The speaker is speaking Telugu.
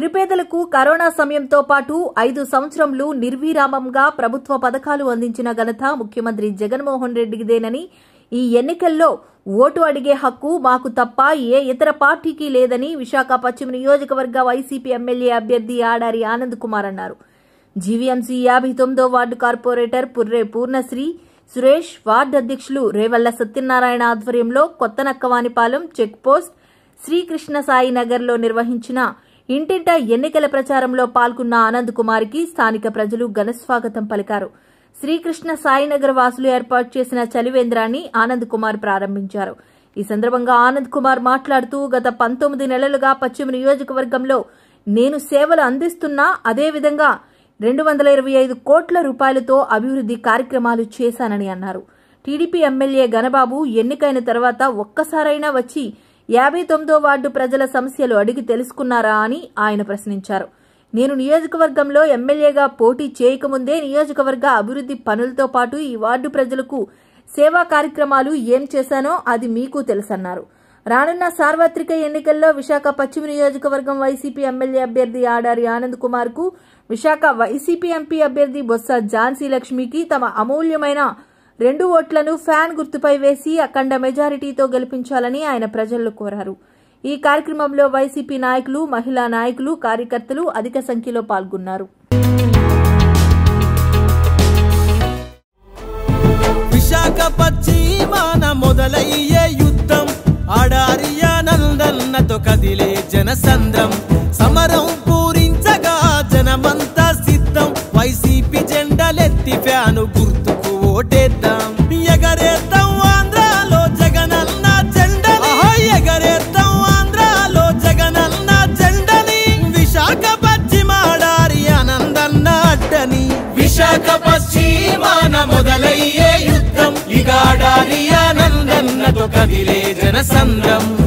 నిరుపేదలకు కరోనా సమయంతో పాటు ఐదు సంవత్సరంలో నిర్విరామంగా ప్రభుత్వ పథకాలు అందించిన ఘనత ముఖ్యమంత్రి జగన్మోహన్ రెడ్డిదేనని ఈ ఎన్నికల్లో ఓటు అడిగే హక్కు మాకు తప్ప ఏ ఇతర పార్టీకి లేదని విశాఖ పశ్చిమ నియోజకవర్గ వైసీపీ ఎమ్మెల్యే అభ్యర్థి ఆడారి ఆనంద్ కుమార్ అన్నారు జీవీఎంసీ యాభై తొమ్మిదో ward corporator Purre Purnasri Suresh ward అధ్యక్షులు రేవల్ల సత్యనారాయణ ఆధ్వర్యంలో కొత్త నక్కవానిపాలెం చెక్ పోస్ట్ శ్రీకృష్ణ సాయి నగర్లో నిర్వహించిన ఇంటింట ఎన్నికల ప్రచారంలో పాల్గొన్న ఆనంద్ కుమార్కి స్థానిక ప్రజలు ఘనస్వాగతం పలికారు శ్రీకృష్ణ సాయినగర్ వాసులు ఏర్పాటు చేసిన చలివేంద్రాన్ని ఆనంద్ కుమార్ ప్రారంభించారు ఈ సందర్భంగా ఆనంద్ కుమార్ మాట్లాడుతూ గత పంతొమ్మిది నెలలుగా పశ్చిమ నియోజకవర్గంలో నేను సేవలు అందిస్తున్నా అదేవిధంగా రెండు వందల ఇరవై ఐదు కోట్ల రూపాయలతో అభివృద్ధి కార్యక్రమాలు చేశానని అన్నారు టీడీపీ ఎమ్మెల్యే గణబాబు ఎన్నికైన తర్వాత ఒక్కసారైనా వచ్చి యాభై తొమ్మిదో వార్డు ప్రజల సమస్యలు అడిగి తెలుసుకున్నారా అని ఆయన ప్రశ్నించారు నేను నియోజకవర్గంలో ఎమ్మెల్యేగా పోటీ చేయకముందే నియోజకవర్గ అభివృద్ధి పనులతో పాటు ఈ వార్డు ప్రజలకు సేవా కార్యక్రమాలు ఏం చేశానో అది మీకు తెలుసన్నారు రానున్న సార్వత్రిక ఎన్నికల్లో విశాఖ పశ్చిమ నియోజకవర్గం వైసీపీ ఎమ్మెల్యే అభ్యర్థి ఆడారి ఆనంద్ కుమార్ కు విశాఖ వైసీపీ ఎంపీ అభ్యర్థి బొత్స ఝాన్సీ లక్ష్మికి తమ అమూల్యమైన రెండు ఓట్లను ఫ్యాన్ గుర్తుపై వేసి అఖండ మెజారిటీతో గెలిపించాలని ఆయన ప్రజలను కోరారు ఈ కార్యక్రమంలో వైసీపీ నాయకులు మహిళా నాయకులు కార్యకర్తలు అధిక సంఖ్యలో పాల్గొన్నారు విశాఖ పశ్చిమాన మొదలయ్యే యుద్ధం ఆడారియ నందన్నతో కదిలే జనసంద్రం సమరం పూరించగా జనమంతా సిద్ధం వైసీపీ జెండలెత్తి ఫ్యాను గుర్తుకు ఓటేద్దాం ఎగరేద్దాం ఆంధ్రాలో జగనన్న జెండని ఎగరేద్దాం ఆంధ్రాలో జగనన్న జెండని విశాఖ పశ్చిమాడారి ఆనందన్న అడ్డని విశాఖ పశ్చిమాన మొదలయ్యే యుద్ధం ఇగాడారి ఆనందన్నతో కదిలే జనసంద్రం